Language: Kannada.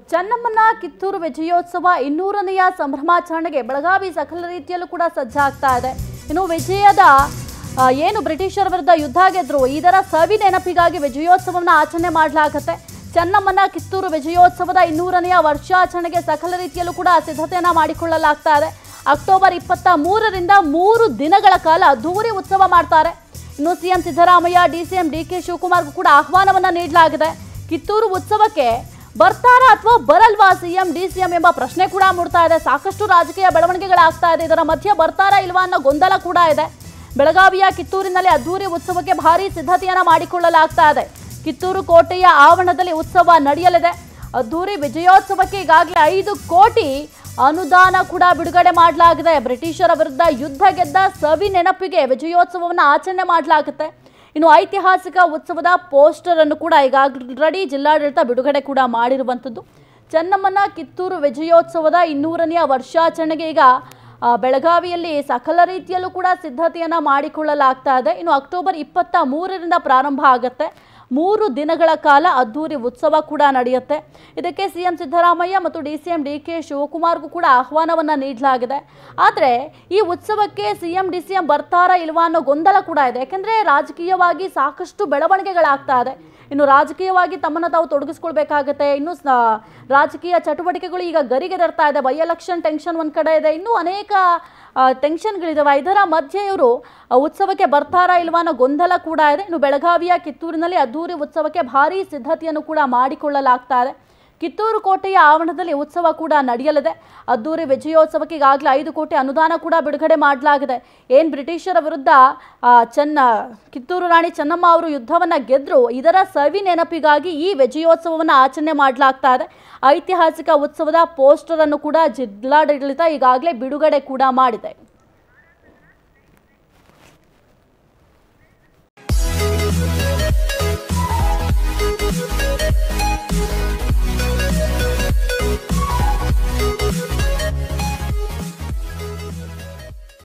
ಚೆನ್ನಮ್ಮನ ಕಿತ್ತೂರು ವಿಜಯೋತ್ಸವ ಇನ್ನೂರನೆಯ ಸಂಭ್ರಮಾಚರಣೆಗೆ ಬೆಳಗಾವಿ ಸಕಲ ರೀತಿಯಲ್ಲೂ ಕೂಡ ಸಜ್ಜಾಗ್ತಾ ಇದೆ ಇನ್ನು ವಿಜಯದ ಆ, ಏನು ಬ್ರಿಟಿಷರ ವಿರುದ್ಧ ಯುದ್ಧ ಗೆದ್ರು ಇದರ ಸವಿ ನೆನಪಿಗಾಗಿ ವಿಜಯೋತ್ಸವವನ್ನು ಆಚರಣೆ ಮಾಡಲಾಗತ್ತೆ ಚೆನ್ನಮ್ಮನ ಕಿತ್ತೂರು ವಿಜಯೋತ್ಸವದ ಇನ್ನೂರನೆಯ ವರ್ಷಾಚರಣೆಗೆ ಸಕಲ ರೀತಿಯಲ್ಲೂ ಕೂಡ ಸಿದ್ಧತೆಯನ್ನ ಮಾಡಿಕೊಳ್ಳಲಾಗ್ತಾ ಇದೆ ಅಕ್ಟೋಬರ್ ಇಪ್ಪತ್ತ ಮೂರರಿಂದ ಮೂರು ದಿನಗಳ ಕಾಲ ಅದ್ದೂರಿ ಉತ್ಸವ ಮಾಡ್ತಾರೆ ಇನ್ನು CM Siddaramaiah DCM D K ಶಿವಕುಮಾರ್ಗೂ ಕೂಡ ಆಹ್ವಾನವನ್ನ ನೀಡಲಾಗಿದೆ ಕಿತ್ತೂರು ಉತ್ಸವಕ್ಕೆ ಬರ್ತಾರಾ ಅಥವಾ ಬರಲ್ವಾ ಸಿಎಂ ಡಿಸಿಎಂ ಎಂಬ ಪ್ರಶ್ನೆ ಕೂಡ ಮೂಡ್ತಾ ಇದೆ ಸಾಕಷ್ಟು ರಾಜಕೀಯ ಬೆಳವಣಿಗೆಗಳಾಗ್ತಾ ಇದೆ ಇದರ ಮಧ್ಯೆ ಬರ್ತಾರಾ ಇಲ್ವಾ ಅನ್ನೋ ಗೊಂದಲ ಕೂಡ ಇದೆ ಬೆಳಗಾವಿಯ ಕಿತ್ತೂರಿನಲ್ಲಿ ಅದ್ದೂರಿ ಉತ್ಸವಕ್ಕೆ ಭಾರಿ ಸಿದ್ಧತೆಯನ್ನ ಮಾಡಿಕೊಳ್ಳಲಾಗ್ತಾ ಇದೆ ಕಿತ್ತೂರು ಕೋಟೆಯ ಆವರಣದಲ್ಲಿ ಉತ್ಸವ ನಡೆಯಲಿದೆ ಅದ್ದೂರಿ ವಿಜಯೋತ್ಸವಕ್ಕೆ ಈಗಾಗಲೇ ಐದು ಕೋಟಿ ಅನುದಾನ ಕೂಡ ಬಿಡುಗಡೆ ಮಾಡಲಾಗಿದೆ ಬ್ರಿಟಿಷರ ವಿರುದ್ಧ ಯುದ್ಧ ಗೆದ್ದ ಸವಿ ನೆನಪಿಗೆ ವಿಜಯೋತ್ಸವವನ್ನು ಆಚರಣೆ ಮಾಡಲಾಗುತ್ತೆ ಇನ್ನು ಐತಿಹಾಸಿಕ ಉತ್ಸವದ ಪೋಸ್ಟರ್ ಅನ್ನು ಕೂಡ ಈಗಾಗಲೇ ಜಿಲ್ಲಾಡಳಿತ ಬಿಡುಗಡೆ ಕೂಡ ಮಾಡಿರುವಂಥದ್ದು ಚೆನ್ನಮ್ಮನ ಕಿತ್ತೂರು ವಿಜಯೋತ್ಸವದ ಇನ್ನೂರನೆಯ ವರ್ಷಾಚರಣೆಗೆ ಈಗ ಆ, ಬೆಳಗಾವಿಯಲ್ಲಿ ಸಕಲ ರೀತಿಯಲ್ಲೂ ಕೂಡ ಸಿದ್ಧತೆಯನ್ನ ಮಾಡಿಕೊಳ್ಳಲಾಗ್ತಾ ಇದೆ ಇನ್ನು ಅಕ್ಟೋಬರ್ ಇಪ್ಪತ್ತ ಮೂರರಿಂದ ಪ್ರಾರಂಭ ಆಗುತ್ತೆ ಮೂರು ದಿನಗಳ ಕಾಲ ಅದ್ದೂರಿ ಉತ್ಸವ ಕೂಡ ನಡೆಯುತ್ತೆ ಇದಕ್ಕೆ ಸಿಎಂ ಸಿದ್ದರಾಮಯ್ಯ ಮತ್ತು D C M D K ಶಿವಕುಮಾರ್ಗೂ ಕೂಡ ಆಹ್ವಾನವನ್ನು ನೀಡಲಾಗಿದೆ ಆದರೆ ಈ ಉತ್ಸವಕ್ಕೆ ಸಿಎಂ ಡಿ ಸಿ ಎಂ ಬರ್ತಾರಾ ಇಲ್ವಾ ಅನ್ನೋ ಗೊಂದಲ ಕೂಡ ಇದೆ ಯಾಕೆಂದರೆ ರಾಜಕೀಯವಾಗಿ ಸಾಕಷ್ಟು ಬೆಳವಣಿಗೆಗಳಾಗ್ತಾ ಇದೆ ಇನ್ನು ರಾಜಕೀಯವಾಗಿ ತಮ್ಮನ್ನು ತಾವು ತೊಡಗಿಸ್ಕೊಳ್ಬೇಕಾಗತ್ತೆ ಇನ್ನು ಸ- ರಾಜಕೀಯ ಚಟುವಟಿಕೆಗಳು ಈಗ ಗರಿಗೆದರ್ತಾ ಇದೆ ಬೈ ಎಲೆಕ್ಷನ್ ಟೆನ್ಷನ್ ಒಂದು ಕಡೆ ಇದೆ ಇನ್ನೂ ಅನೇಕ ಆ, ಟೆನ್ಷನ್ಗಳಿದಾವೆ ಇದರ ಮಧ್ಯೆ ಇವರು ಆ, ಉತ್ಸವಕ್ಕೆ ಬರ್ತಾರಾ ಇಲ್ವಾ ಅನ್ನೋ ಗೊಂದಲ ಕೂಡ ಇದೆ ಇನ್ನು ಬೆಳಗಾವಿಯ ಕಿತ್ತೂರಿನಲ್ಲಿ ಅದ್ದೂರಿ ಉತ್ಸವಕ್ಕೆ ಭಾರಿ ಸಿದ್ಧತೆಯನ್ನು ಕೂಡ ಮಾಡಿಕೊಳ್ಳಲಾಗ್ತಾ ಇದೆ ಕಿತ್ತೂರು ಕೋಟೆಯ ಆವರಣದಲ್ಲಿ ಉತ್ಸವ ಕೂಡ ನಡೆಯಲಿದೆ ಅದ್ದೂರಿ ವಿಜಯೋತ್ಸವಕ್ಕೆ ಈಗಾಗಲೇ ಐದು ಕೋಟಿ ಅನುದಾನ ಕೂಡ ಬಿಡುಗಡೆ ಮಾಡಲಾಗಿದೆ ಏನು ಬ್ರಿಟಿಷರ ವಿರುದ್ಧ ಆ, ಚೆನ್ನ ಕಿತ್ತೂರು ರಾಣಿ ಚೆನ್ನಮ್ಮ ಅವರು ಯುದ್ಧವನ್ನು ಗೆದ್ದರು ಇದರ ಸವಿ ನೆನಪಿಗಾಗಿ ಈ ವಿಜಯೋತ್ಸವವನ್ನು ಆಚರಣೆ ಮಾಡಲಾಗ್ತಾ ಇದೆ ಐತಿಹಾಸಿಕ ಉತ್ಸವದ ಪೋಸ್ಟರ್ ಅನ್ನು ಕೂಡ ಜಿಲ್ಲಾಡಳಿತ ಈಗಾಗಲೇ ಬಿಡುಗಡೆ ಕೂಡ ಮಾಡಿದೆ